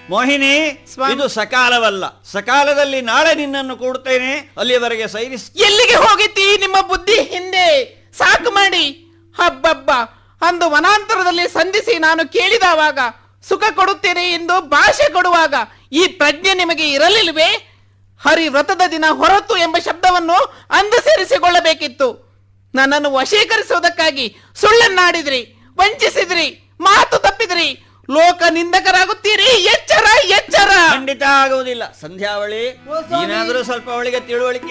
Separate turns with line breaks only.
ಮೋಹಿನಿ
ಸ್ವಾಮಿ.
ಇದು ಸಕಾಲವಲ್ಲ ಸಕಾಲದಲ್ಲಿ ನಾಳೆ ನಿನ್ನನ್ನು ಕೂಡುತ್ತೇನೆ ಅಲ್ಲಿಯವರೆಗೆ ಸೈರಿಸ್
ಎಲ್ಲಿಗೆ ಹೋಗಿತಿ ನಿಮ್ಮ ಬುದ್ಧಿ ಹಿಂದೆ ಸಾಕು ಮಾಡಿ ಹಬ್ಬಬ್ಬ ಅಂದು ವನಾಂತರದಲ್ಲಿ ಸಂಧಿಸಿ ನಾನು ಕೇಳಿದವಾಗ ಸುಖ ಕೊಡುತ್ತೇನೆ ಎಂದು ಭಾಷೆ ಕೊಡುವಾಗ ಈ ಪ್ರಜ್ಞೆ ನಿಮಗೆ ಇರಲಿಲ್ವೇ ಹರಿ ವ್ರತದ ದಿನ ಹೊರತು ಎಂಬ ಶಬ್ದವನ್ನು ಅಂದು ಸೇರಿಸಿಕೊಳ್ಳಬೇಕಿತ್ತು ನನ್ನನ್ನು ವಶೀಕರಿಸುವುದಕ್ಕಾಗಿ ಸುಳ್ಳನ್ನಾಡಿದ್ರಿ ವಂಚಿಸಿದ್ರಿ ಮಾತು ತಪ್ಪಿದ್ರಿ ಲೋಕ ನಿಂದಕರಾಗುತ್ತೀರಿ ಎಚ್ಚರ ಎಚ್ಚರ
ಖಂಡಿತ ಆಗುವುದಿಲ್ಲ ಸಂಧ್ಯಾವಳಿ ಏನಾದರೂ ಸ್ವಲ್ಪ ಅವಳಿಗೆ ತಿಳುವಳಿಕೆ